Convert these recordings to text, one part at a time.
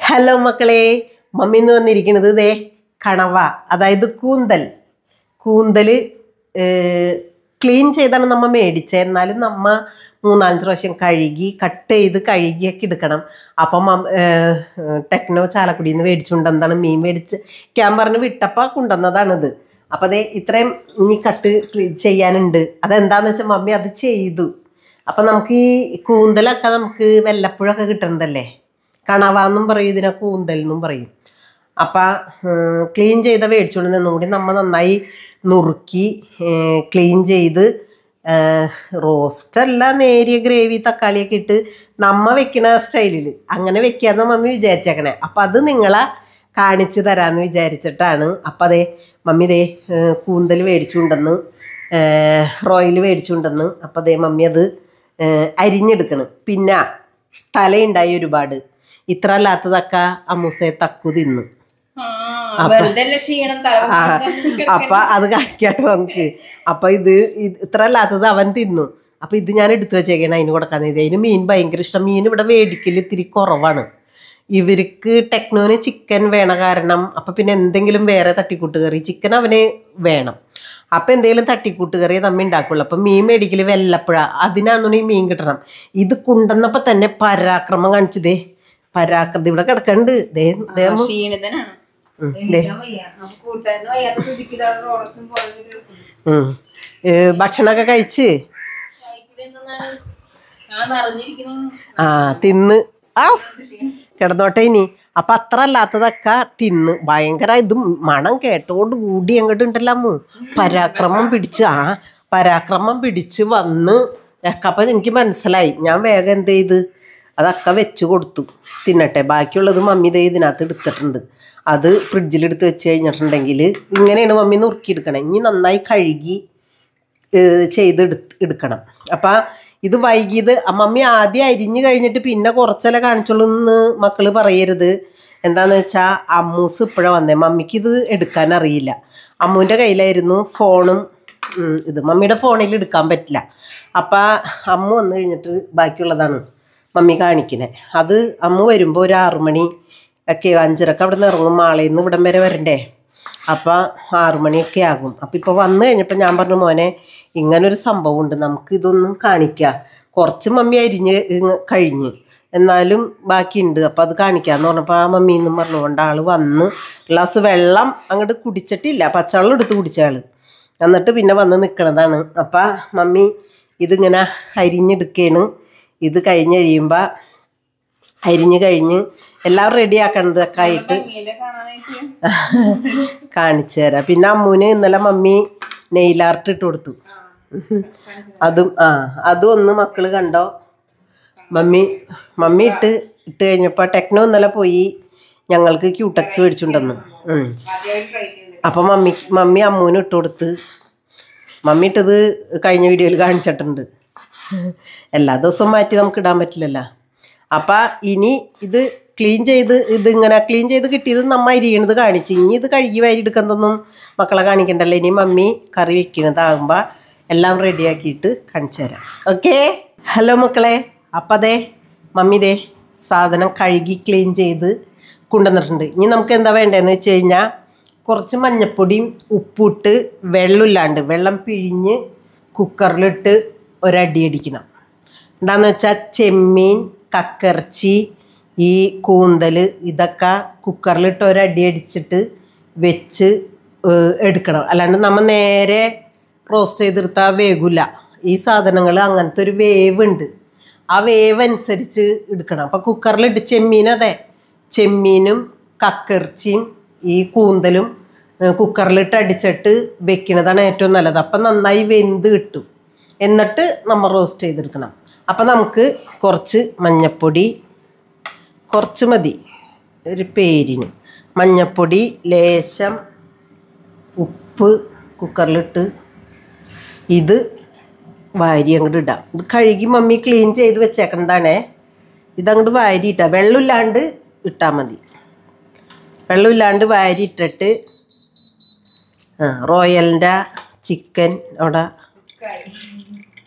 Hello മക്കളെ mummy എന്ന് വന്നിരിക്കുന്നത് ദേ കണവ അതായത് കൂന്തൽ കൂന്തൽ ക്ലീൻ ചെയ്താണ് നമ്മ മേടിച്ചത് എന്നാലും നമ്മ മൂന്നാലഞ്ച് പ്രാവശ്യം കഴുകി കട്ട് ചെയ്ത് കഴുകിയൊക്കെ എടുക്കണം അപ്പം മം- ഏർ, ടെക്നോ ചാലക്കുടിയിൽ നിന്ന് മേടിച്ചുകൊണ്ടെന്താണ് മീൻ മേടിച്ച് ക്യാമ്പറിന് വിട്ടപ്പോൾ കൊണ്ടുവന്നതാണിത് അപ്പം അതേ ഇത്രയും ഇനി കട്ട് ക്ലീ- ചെയ്യാനുണ്ട് അതെന്താന്ന് വെച്ചാൽ മമ്മി അത് ചെയ്തു അപ്പം നമുക്ക് ഈ കൂന്തലൊക്കെ നമുക്ക് വല്ലപ്പോഴൊക്കെ കിട്ടണതല്ലേ കണവാന്നും പറയും ഇതിനെ കൂന്തൽ എന്നും പറയും അപ്പം ക്ലീൻ ചെയ്ത മേടിച്ചുകൊണ്ട് നിന്നും കൂടി നമ്മൾ നന്നായി നുറുക്കി ക്ലീൻ ചെയ്ത് റോസ്റ്റല്ല നേരിയ ഗ്രേവി തക്കാളിയൊക്കെ ഇട്ട് നമ്മ വെക്കണ സ്റ്റൈലിൽ അങ്ങനെ വെക്കാന്ന് മമ്മി വിചാരിച്ചേക്കണേ അപ്പം അത് നിങ്ങളെ കാണിച്ചു തരാമെന്ന് വിചാരിച്ചിട്ടാണ് അപ്പം അതെ മമ്മി ദേ ഏഹ് കൂന്തൽ മേടിച്ചുകൊണ്ടെന്ന് റോയിൽ മേടിച്ചുകൊണ്ടെന്ന് അപ്പം അതേ മമ്മി അത് ഏഹ് അരിഞ്ഞെടുക്കണം പിന്നെ തലയുണ്ടായി ഒരുപാട് ഇത്ര അല്ലാത്തതൊക്കെ അമ്മൂസെ തക്കു തിന്നു ആ, വെറുതെ അല്ല ക്ഷീണം തല ആ അപ്പൊ അത് കാണിക്കാട്ടെ നമുക്ക് അപ്പൊ ഇത് ഇത് ഇത്ര അല്ലാത്തത് അവൻ തിന്നു അപ്പൊ ഇത് ഞാൻ എടുത്തു വെച്ചേക്കണം അതിന് കൊടുക്കാൻ ഇത് അതിന് മീൻ ഭയങ്കര ഇഷ്ടം മീൻ ഇവിടെ മേടിക്കൽ ഇത്തിരി കുറവാണ് ഇവർക്ക് ടെക്നോന് ചിക്കൻ വേണ കാരണം അപ്പൊ പിന്നെ എന്തെങ്കിലും വേറെ തട്ടിക്കൂട്ട് കറി ചിക്കൻ അവന് വേണം അപ്പൊ എന്തെങ്കിലും തട്ടിക്കൂട്ട് കറി നമ്മ ഉണ്ടാക്കുള്ളൂ അപ്പൊ മീൻ മേടിക്കൽ വല്ലപ്പുഴ അതിനാണെന്നുണ്ടെങ്കിൽ മീൻ കിട്ടണം ഇത് കൊണ്ടുവന്നപ്പോ തന്നെ പരാക്രമം കാണിച്ചതേ പരാക്രമം ഇവിടെ കിടക്കണ്ട് ദേ ദേ അമ്മു. ക്ഷീണിതനാണ് ഉം, ദേ എണീക്കാൻ വയ്യ അപ്പൊ കൂട്ടാൻ വയ്യാത്ത സ്ഥിതിക്ക് ഇതാണ് റോളക്സും പോലെ ഉം. ഏ, ഭക്ഷണമൊക്കെ കഴിച്ച് ഞാൻ നിറഞ്ഞിരിക്കുന്നു ആ തിന്ന് ആ കിടന്നോട്ടെ ഇനി അപ്പൊ അത്ര അല്ലാത്തതൊക്കെ തിന്ന് ഭയങ്കര ഇത് മണം കേട്ടോണ്ട് കൂടി അങ്ങോട്ട് ഉണ്ടല്ലോ അമ്മു പരാക്രമം പിടിച്ച് ആ പരാക്രമം പിടിച്ച് വന്ന് ഒക്കെ അപ്പൊ എനിക്ക് മനസ്സിലായി ഞാൻ വേഗം എന്ത് ചെയ്ത് അതൊക്കെ വെച്ച് കൊടുത്തു തിന്നട്ടെ ബാക്കിയുള്ളത് മമ്മി ദേ ഇതിനകത്ത് എടുത്തിട്ടുണ്ട് അത് ഫ്രിഡ്ജിൽ എടുത്ത് വെച്ച് കഴിഞ്ഞിട്ടുണ്ടെങ്കിൽ ഇങ്ങനെയാണ് മമ്മി നുറുക്കിയെടുക്കണം ഇനി നന്നായി കഴുകി ഏഹ് ചെയ്ത് എടുത്ത് എടുക്കണം അപ്പം ഇത് വൈകിയത് ആ മമ്മി ആദ്യം അരിഞ്ഞു കഴിഞ്ഞിട്ട് പിന്നെ കുറച്ചല്ലേ കാണിച്ചുള്ളൂ എന്ന് മക്കള് പറയരുത് എന്താന്ന് വെച്ചാൽ അമ്മൂസ് ഇപ്പോഴാണ് വന്നേ മമ്മിക്ക് ഇത് എടുക്കാൻ അറിയില്ല അമ്മൂൻ്റെ കയ്യിലായിരുന്നു ഫോണും ഉം, ഇത് മമ്മിയുടെ ഫോണിൽ എടുക്കാൻ പറ്റില്ല അപ്പം അമ്മ വന്നു കഴിഞ്ഞിട്ട് ബാക്കിയുള്ളതാണ് മമ്മി കാണിക്കുന്നത് അത് അമ്മ വരുമ്പോൾ ഒരു ആറുമണി ഒക്കെ അഞ്ചരക്ക് അവിടെ നിന്ന് ഇറങ്ങും മാളയിൽ നിന്ന് ഇവിടം വരെ വരണ്ടേ അപ്പം ആറുമണിയൊക്കെ ആകും അപ്പം ഇപ്പോൾ വന്നു കഴിഞ്ഞപ്പോൾ ഞാൻ പറഞ്ഞു മോനെ ഇങ്ങനൊരു സംഭവം ഉണ്ട് നമുക്ക് ഇതൊന്നും കാണിക്കാം കുറച്ച് മമ്മി അരിഞ്ഞ് ഇങ്ങ് കഴിഞ്ഞ് എന്നാലും ബാക്കിയുണ്ട് അപ്പം അത് കാണിക്കാന്ന് പറഞ്ഞപ്പോൾ ആ മമ്മി എന്നും പറഞ്ഞുകൊണ്ട് ആൾ വന്ന് ഗ്ലാസ് വെള്ളം അങ്ങോട്ട് കുടിച്ചിട്ടില്ല പച്ചവെള്ളം എടുത്ത് കുടിച്ച ആൾ എന്നിട്ട് പിന്നെ വന്ന് നിൽക്കണതാണ് അപ്പം മമ്മി ഇതിങ്ങനെ അരിഞ്ഞെടുക്കുകയാണ് ഇത് കഴിഞ്ഞ് കഴിയുമ്പോൾ അരിഞ്ഞ് കഴിഞ്ഞ് എല്ലാം റെഡിയാക്കണതൊക്കെ ആയിട്ട് ഭംഗിയിലെ കാണാനായിട്ട് കാണിച്ചു തരാം പിന്നെ അമ്മൂന് ഇന്നലെ മമ്മി നെയിൽ ആർട്ട് ഇട്ട് കൊടുത്തു അതും ആ അതും ഒന്ന് മക്കള് കണ്ടോ മമ്മി മമ്മി ഇട്ട് ഇട്ട് കഴിഞ്ഞപ്പോൾ ടെക്നോ ഇന്നലെ പോയി ഞങ്ങൾക്ക് ക്യൂടെക്സ് മേടിച്ചുണ്ടെന്ന് ആദ്യമായിട്ട് ട്രൈ ചെയ്ത് അപ്പം മമ്മി മമ്മി അമ്മൂന് ഇട്ട് കൊടുത്ത് മമ്മി ഇട്ടത് കഴിഞ്ഞ വീഡിയോയിൽ കാണിച്ചിട്ടുണ്ട് എല്ലാ ദിവസവും മാറ്റി നമുക്ക് ഇടാൻ പറ്റില്ലല്ലോ അപ്പം ഇനി ഇത് ക്ലീൻ ചെയ്ത് ഇത് ഇങ്ങനെ ക്ലീൻ ചെയ്ത് കിട്ടിയത് നമ്മ അരിയണത് കാണിച്ചു ഇനി ഇത് കഴുകി വാരി എടുക്കുന്നതൊന്നും മക്കളെ കാണിക്കണ്ടല്ലോ ഇനി മമ്മി കറി വെക്കണതാകുമ്പോൾ എല്ലാം റെഡിയാക്കിയിട്ട് കാണിച്ചു തരാം ഓക്കെ ഹലോ മക്കളെ അപ്പം അതെ മമ്മി ദേ സാധനം കഴുകി ക്ലീൻ ചെയ്ത് കൊണ്ടുവന്നിട്ടുണ്ട് ഇനി നമുക്ക് എന്താ വേണ്ടതെന്ന് വെച്ച് കഴിഞ്ഞാൽ കുറച്ച് മഞ്ഞപ്പൊടിയും ഉപ്പിട്ട് വെള്ളമില്ലാണ്ട് വെള്ളം പിഴിഞ്ഞ് കുക്കറിലിട്ട് ഒരടി അടിക്കണം എന്താന്ന് വെച്ചാൽ ചെമ്മീൻ കക്കിറച്ചി ഈ കൂന്തൽ ഇതൊക്കെ കുക്കറിലിട്ട് ഒരടി അടിച്ചിട്ട് വെച്ച് ഏഹ്, എടുക്കണം അല്ലാണ്ട് നമ്മൾ നേരെ റോസ്റ്റ് ചെയ്തെടുത്താൽ വേഗില്ല ഈ സാധനങ്ങൾ അങ്ങനത്തെ ഒരു വേവ് ഉണ്ട് ആ വേവ് അനുസരിച്ച് എടുക്കണം അപ്പം കുക്കറിലിട്ട് ചെമ്മീൻ അതെ ചെമ്മീനും കക്കിറച്ചിയും ഈ കൂന്തലും ഏഹ്, കുക്കറിലിട്ട് അടിച്ചിട്ട് വെക്കണതാണ് ഏറ്റവും നല്ലത് അപ്പം നന്നായി വെന്ത് കിട്ടും എന്നിട്ട് നമ്മൾ റോസ്റ്റ് ചെയ്തെടുക്കണം അപ്പം നമുക്ക് കുറച്ച് മഞ്ഞപ്പൊടി കുറച്ച് മതി ഒരു പേരിന് മഞ്ഞപ്പൊടി ലേശം ഉപ്പ് കുക്കറിലിട്ട് ഇത് വാരി അങ്ങോട്ട് ഇടാം ഇത് കഴുകി മമ്മി ക്ലീൻ ചെയ്ത് വെച്ചേക്കണതാണേ ഇതങ്ങോട്ട് വാരി ഇട്ടാൽ വെള്ളമില്ലാണ്ട് ഇട്ടാൽ മതി വെള്ളമില്ലാണ്ട് വാരി ഇട്ടിട്ട് ആ റോയലിൻ്റെ ചിക്കൻ അവിടെ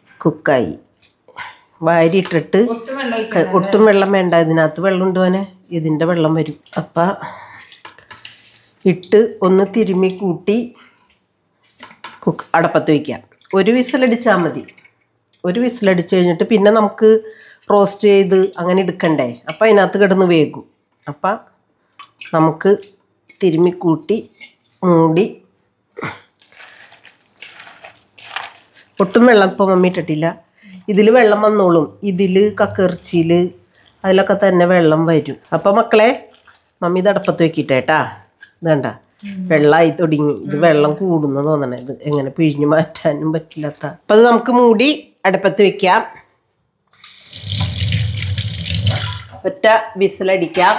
കുക്കായി വാരി ഇട്ടിട്ട് ഒട്ടും വെള്ളം ക- ഒട്ടും വെള്ളം വേണ്ട ഇതിനകത്ത് വെള്ളം ഉണ്ട് മോനെ ഇതിൻ്റെ വെള്ളം വരും അപ്പം ഇട്ട് ഒന്ന് തിരുമ്മി കൂട്ടി കുക്ക് അടപ്പത്ത് വയ്ക്കാം ഒരു വിസിലടിച്ചാൽ മതി ഒരു വിസിലടിച്ച് കഴിഞ്ഞിട്ട് പിന്നെ നമുക്ക് റോസ്റ്റ് ചെയ്ത് അങ്ങനെ എടുക്കണ്ടേ അപ്പം അതിനകത്ത് കിടന്ന് വേകും അപ്പം നമുക്ക് തിരുമ്മി കൂട്ടി മൂടി ഒട്ടും വെള്ളം ഇപ്പോൾ മമ്മി ഇട്ടിട്ടില്ല ഇതിൽ വെള്ളം വന്നോളും ഇതിൽ കക്കിറച്ചിയിൽ അതിലൊക്കെ തന്നെ വെള്ളം വരും അപ്പം മക്കളെ മമ്മി ഇത് അടപ്പത്ത് വെക്കിട്ടേട്ടാ ഇതണ്ട വെള്ളമായി തുടങ്ങി ഇത് വെള്ളം കൂടുന്ന തോന്നണേ ഇത് എങ്ങനെ പിഴിഞ്ഞു മാറ്റാനും പറ്റില്ലാത്ത അപ്പം അത് നമുക്ക് മൂടി അടുപ്പത്ത് വെക്കാം ഒറ്റ വിസിലടിക്കാം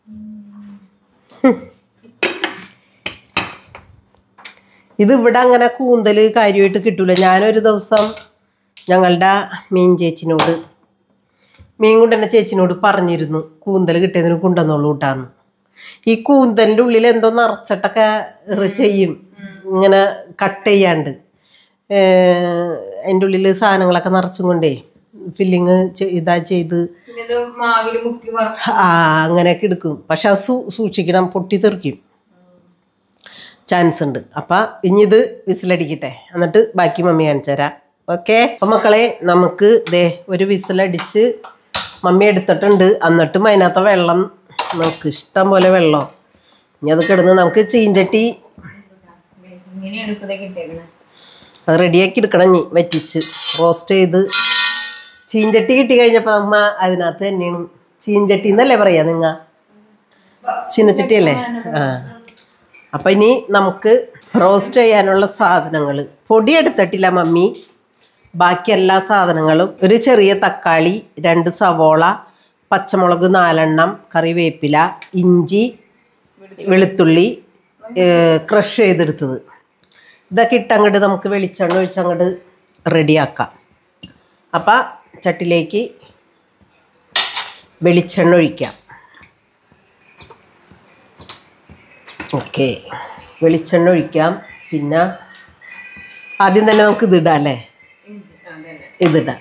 ഇത് ഇവിടെ അങ്ങനെ കൂന്തൽ കാര്യമായിട്ട് കിട്ടൂല ഞാനൊരു ദിവസം ഞങ്ങളുടെ മീൻ ചേച്ചിനോട് മീൻ കൊണ്ടുവന്ന ചേച്ചിനോട് പറഞ്ഞിരുന്നു കൂന്തൽ കിട്ടിയതിന് കൊണ്ടുവന്നോളൂ കൂട്ടാന്ന് ഈ കൂന്തലിൻ്റെ ഉള്ളിൽ എന്തോ നിറച്ചിട്ടൊക്കെ ഇറ് ചെയ്യും ഇങ്ങനെ കട്ട് ചെയ്യാണ്ട് ഏഹ് അതിൻ്റെ ഉള്ളിൽ സാധനങ്ങളൊക്കെ നിറച്ചും കൊണ്ടേ ഫില്ലിങ് ഇതാ ചെയ്ത് പിന്നെ ഇത് മാവില് മുക്കി വറ ആ അങ്ങനെയൊക്കെ എടുക്കും പക്ഷെ അത് സൂ സൂക്ഷിക്കണം പൊട്ടി തെറിക്കും ചാൻസ് ഉണ്ട് അപ്പം ഇനി ഇത് വിസിലടിക്കട്ടെ എന്നിട്ട് ബാക്കി മമ്മി കാണിച്ചു തരാം ഓക്കെ അപ്പം മക്കളെ നമുക്ക് ദേ ഒരു വിസിലടിച്ച് മമ്മി എടുത്തിട്ടുണ്ട് എന്നിട്ടും അതിനകത്ത് വെള്ളം നമുക്ക് ഇഷ്ടം പോലെ വെള്ളം ഇനി അത് കിടന്ന് നമുക്ക് ചീഞ്ചട്ടി ഇങ്ങനെയാണ് ഇപ്പതേ കിട്ടിയേക്കണേ അത് റെഡിയാക്കി എടുക്കണം ഇനി വറ്റിച്ച് റോസ്റ്റ് ചെയ്ത് ചീഞ്ചട്ടി കിട്ടി കഴിഞ്ഞപ്പോൾ അമ്മ അതിനകത്ത് തന്നെയാണ് ചീഞ്ചട്ടി എന്നല്ലേ പറയാ നിങ്ങ ചീനച്ചട്ടി അല്ലേ ആ അപ്പം ഇനി നമുക്ക് റോസ്റ്റ് ചെയ്യാനുള്ള സാധനങ്ങൾ പൊടി എടുത്തിട്ടില്ല മമ്മി ബാക്കി എല്ലാ സാധനങ്ങളും ഒരു ചെറിയ തക്കാളി രണ്ട് സവോള പച്ചമുളക് നാലെണ്ണം കറിവേപ്പില ഇഞ്ചി വെളുത്തുള്ളി ക്രഷ് ചെയ്തെടുത്തത് ഇതൊക്കെ ഇട്ടങ്ങോട്ട് നമുക്ക് വെളിച്ചെണ്ണ ഒഴിച്ചങ്ങോട്ട് റെഡിയാക്കാം അപ്പം ചട്ടിലേക്ക് വെളിച്ചെണ്ണ ഒഴിക്കാം ഓക്കെ വെളിച്ചെണ്ണ ഒഴിക്കാം പിന്നെ ആദ്യം തന്നെ നമുക്ക് ഇതിടാം അല്ലേ ഇതിടാം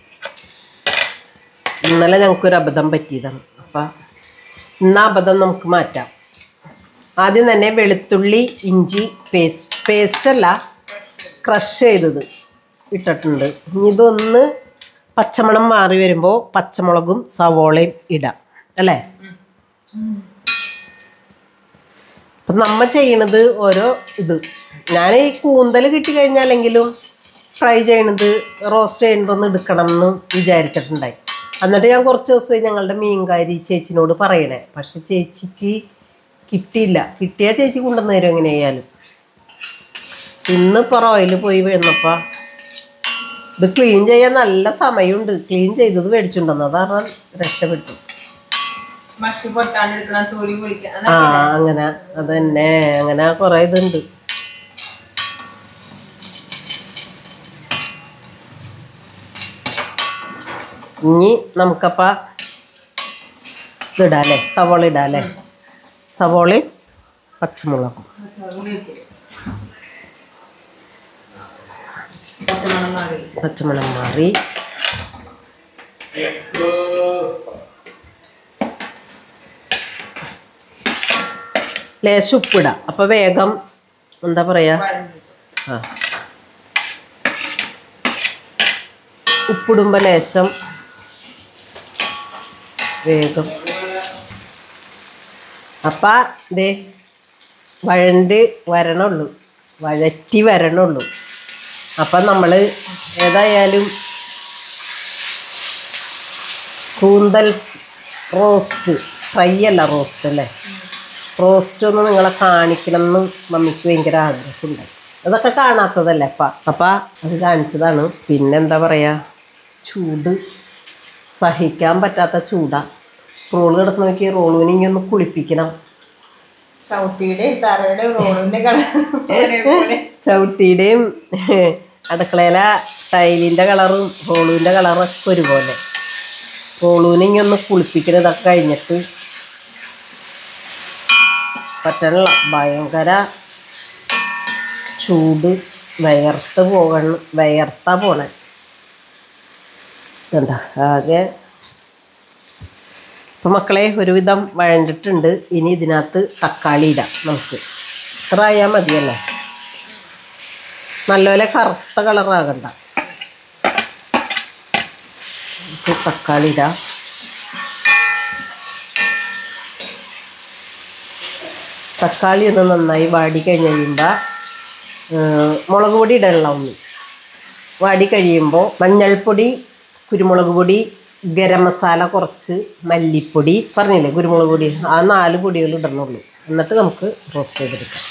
ഇന്നലെ ഞങ്ങൾക്കൊരു അബദ്ധം പറ്റിയതാണ് അപ്പം ഇന്ന് ആ അബദ്ധം നമുക്ക് മാറ്റാം ആദ്യം തന്നെ വെളുത്തുള്ളി ഇഞ്ചി പേസ്റ്റ് പേസ്റ്റല്ല ക്രഷ് ചെയ്തത് ഇട്ടിട്ടുണ്ട് ഇനി ഇതൊന്ന് പച്ചമണം മാറി വരുമ്പോൾ പച്ചമുളകും സവോളയും ഇടാം അല്ലേ അപ്പം നമ്മ ചെയ്യണത് ഓരോ ഇത് ഞാൻ ഈ കൂന്തൽ കിട്ടിക്കഴിഞ്ഞാലെങ്കിലും ഫ്രൈ ചെയ്യണത് റോസ്റ്റ് ചെയ്യണതൊന്ന് എടുക്കണം എന്ന് വിചാരിച്ചിട്ടുണ്ടായി എന്നിട്ട് ഞാൻ കുറച്ച് ദിവസം ഞങ്ങളുടെ മീൻകാരി ചേച്ചിനോട് പറയണേ പക്ഷെ ചേച്ചിക്ക് കിട്ടിയില്ല കിട്ടിയ ചേച്ചി കൊണ്ടുവന്ന് തരും എങ്ങനെയായാലും ഇന്ന് റോയിൽ പോയി വീണപ്പോൾ ഇത് ക്ലീൻ ചെയ്യാൻ നല്ല സമയമുണ്ട് ക്ലീൻ ചെയ്തത് മേടിച്ചുണ്ടെന്ന് അതാണ് രക്ഷപ്പെട്ടു മഷി പൊട്ടാണ്ട് എടുക്കണം തൊലി പൊളിക്കാൻ ആ അങ്ങനെ അത് തന്നെ അങ്ങനെ കുറെ ഇതുണ്ട് ഇനി നമുക്കപ്പ ഇതിടാം അല്ലേ സവോള ഇടാം അല്ലേ സവോളയും പച്ചമുളകും പച്ചമണം മാറി പച്ചമണം മാറി ലേശം ഉപ്പിടാം അപ്പം വേഗം എന്താ പറയാ ആ ഉപ്പിടുമ്പോൾ ലേശം വേഗം അപ്പം ദേ വഴണ്ട് വരണുള്ളൂ വഴറ്റി വരണുള്ളൂ അപ്പം നമ്മൾ ഏതായാലും കൂന്തൽ റോസ്റ്റ് ഫ്രൈ അല്ല റോസ്റ്റ് അല്ലേ റോസ്റ്റ് ഒന്ന് നിങ്ങളെ കാണിക്കണം എന്ന് മമ്മിക്ക് ഭയങ്കര ആഗ്രഹമുണ്ടായി അതൊക്കെ കാണാത്തതല്ലേ അപ്പ അപ്പം അത് കാണിച്ചതാണ് പിന്നെന്താ പറയുക ചൂട് സഹിക്കാൻ പറ്റാത്ത ചൂടാ റോള് കിടന്ന് നോക്കി റോളുവിനെ ഇനി ഒന്ന് കുളിപ്പിക്കണം ചവിട്ടിയുടെ തറയുടെ റോളിന്റെ കളർ ഒരേപോലെ ചവിട്ടിയുടെയും അടുക്കളയിലെ ടൈലിൻ്റെ കളറും റോളുവിൻ്റെ കളറൊക്കെ ഒരുപോലെ റോളുവിനെ ഇനി ഒന്ന് കുളിപ്പിക്കണം ഇതൊക്കെ കഴിഞ്ഞിട്ട് പറ്റണില്ല ഭയങ്കര ചൂട് വയർത്ത് പോകണം വയർത്താ പോണേ കണ്ട ആകെ അപ്പം മക്കളെ ഒരുവിധം വഴണ്ടിട്ടുണ്ട് ഇനി ഇതിനകത്ത് തക്കാളി ഇടാം നമുക്ക് ഇത്രയായാൽ മതിയല്ലേ നല്ലപോലെ കറുത്ത കളറാകണ്ട നമുക്ക് തക്കാളി ഇടാം തക്കാളി ഒന്ന് നന്നായി വാടി കഴിഞ്ഞ് കഴിയുമ്പോൾ മുളക് പൊടി ഇടണം ഒന്ന് വാടി കഴിയുമ്പോൾ മഞ്ഞൾപ്പൊടി കുരുമുളക് പൊടി ഗരം മസാല കുറച്ച് മല്ലിപ്പൊടി പറഞ്ഞില്ലേ കുരുമുളക് പൊടി ആ നാല് പൊടികൾ ഇടണുള്ളൂ എന്നിട്ട് നമുക്ക് റോസ്റ്റ് ചെയ്തെടുക്കാം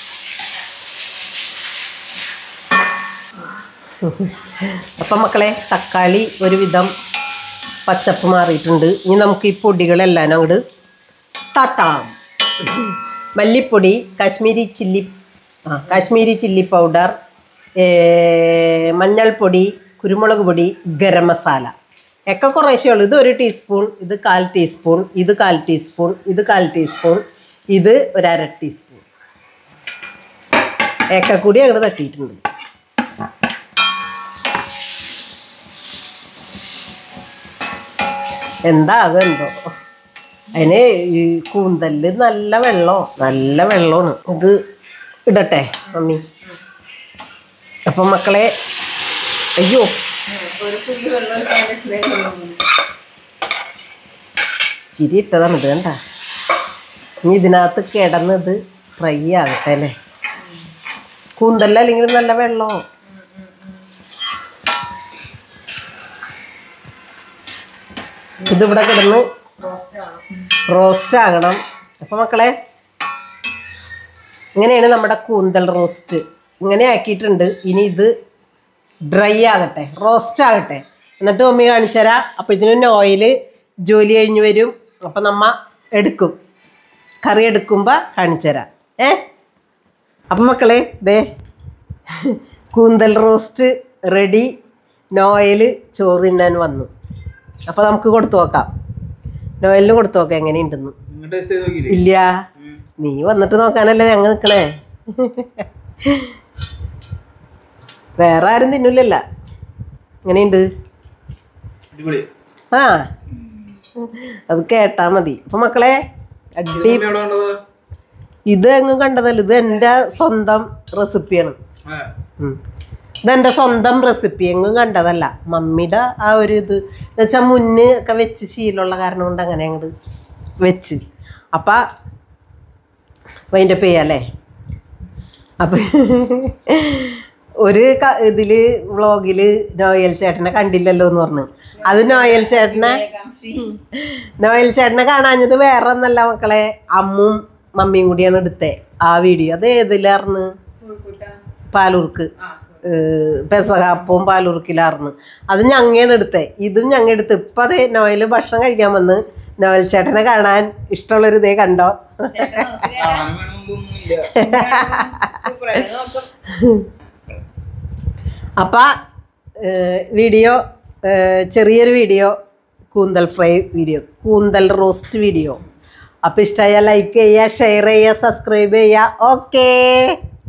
അപ്പം മക്കളെ തക്കാളി ഒരുവിധം പച്ചപ്പ് മാറിയിട്ടുണ്ട് ഇനി നമുക്ക് ഈ പൊടികളെല്ലാം അങ്ങോട്ട് തട്ടാം മല്ലിപ്പൊടി കാശ്മീരി ചില്ലി ആ കാശ്മീരി ചില്ലി പൗഡർ ഏ, മഞ്ഞൾപ്പൊടി കുരുമുളക് പൊടി ഗരം മസാല ഒക്കെ കുറേശ്ശേ ഉള്ളൂ ഇത് ഒരു ടീസ്പൂൺ ഇത് കാൽ ടീസ്പൂൺ ഇത് കാൽ ടീസ്പൂൺ ഇത് കാൽ ടീസ്പൂൺ ഇത് ഒരു അര ടീസ്പൂൺ ഒക്കെ കൂടി അങ്ങോട്ട് തട്ടിയിട്ടുണ്ട് എന്താകും എന്തോ അതിന് ഈ കൂന്തലില് നല്ല വെള്ളം നല്ല വെള്ളമാണ് ഇത് ഇടട്ടെ മമ്മി അപ്പം മക്കളെ അയ്യോ ഒരു തുള്ളി വെള്ളം ഒഴിക്കാൻ പറ്റില്ല ചിരി ഇട്ടതാണ് ഇത് കണ്ട ഇനി ഇതിനകത്ത് കിടന്ന് ഇത് ഫ്രൈ ആകട്ടെ അല്ലേ കൂന്തല്ല അല്ലെങ്കിൽ നല്ല വെള്ളം ഇതിവിടെ കിടന്ന് റോസ്റ്റ് ആവണം റോസ്റ്റ് ആകണം അപ്പം മക്കളെ ഇങ്ങനെയാണ് നമ്മുടെ കൂന്തൽ റോസ്റ്റ് ഇങ്ങനെ ആക്കിയിട്ടുണ്ട് ഇനി ഇത് ഡ്രൈ ആകട്ടെ റോസ്റ്റ് ആകട്ടെ എന്നിട്ട് മമ്മി കാണിച്ചു തരാം അപ്പോഴത്തേനും ഓയിൽ ജോലി കഴിഞ്ഞ് വരും അപ്പം നമ്മ എടുക്കും കറി എടുക്കുമ്പോൾ കാണിച്ചു തരാം ഏ അപ്പം മക്കളെ ദേ കൂന്തൽ റോസ്റ്റ് റെഡി നോയൽ ചോറ് തിന്നാൻ വന്നു അപ്പോൾ നമുക്ക് കൊടുത്തു നോക്കാം നോയലിന് കൊടുത്തു നോക്കാം എങ്ങനെയുണ്ടെന്ന് ടേസ്റ്റ് ചെയ്ത് നോക്കിയില്ലേ ഇല്ല നീ വന്നിട്ട് നോക്കാനല്ലേ ഞങ്ങൾ നിൽക്കണേ വേറെ ആരും തിന്നില്ലല്ല എങ്ങനെയുണ്ട് അടിപൊളി ആ അത് കേട്ടാ മതി അപ്പൊ മക്കളെ അടി മമ്മി എവിടെ കണ്ടത് ഇത് എങ്ങും കണ്ടതല്ല ഇത് എൻ്റെ സ്വന്തം റെസിപ്പിയാണ് ആ ഉം. ഇതെൻ്റെ സ്വന്തം റെസിപ്പി എങ്ങും കണ്ടതല്ല മമ്മിയുടെ ആ ഒരു ഇത് എന്ന് വെച്ചാൽ മുന്ന് ഒക്കെ വെച്ച് ശീലമുള്ള കാരണം കൊണ്ട് അങ്ങനെ അങ്ങോട്ട് വെച്ച് അപ്പം അതിൻ്റെ പേയല്ലേ അപ്പം ഒരു ക- ഇതില് വ്ളോഗില് നോയൽ ചേട്ടനെ കണ്ടില്ലല്ലോ എന്ന് പറഞ്ഞു അത് നോയൽ ചേട്ടനെ നോയൽ ചേട്ടനെ കാണാഞ്ഞത് വേറെ ഒന്നല്ല മക്കളെ അമ്മും മമ്മിയും കൂടിയാണ് എടുത്തേ ആ വീഡിയോ അത് ഏതിലാർന്ന് പാലൂർക്ക് ഏഹ് പെസകാപ്പവും പാലൂർക്കിലാർന്ന് അത് ഞങ്ങയാണ് എടുത്തേ ഇതും ഞങ്ങ എടുത്ത് ഇപ്പം അതേ നോയൽ ഭക്ഷണം കഴിക്കാൻ വന്ന് നോയൽ ചേട്ടനെ കാണാൻ ഇഷ്ടമുള്ളൊരു ഇതേ കണ്ടോ കാണാൻ വേണമെന്നൊന്നുമില്ല അപ്പം വീഡിയോ ഏഹ് ചെറിയൊരു വീഡിയോ കൂന്തൽ ഫ്രൈ വീഡിയോ കൂന്തൽ റോസ്റ്റ് വീഡിയോ അപ്പോൾ ഇഷ്ടമായാൽ ലൈക്ക് ചെയ്യുക ഷെയർ ചെയ്യുക സബ്സ്ക്രൈബ് ചെയ്യുക ഓക്കേ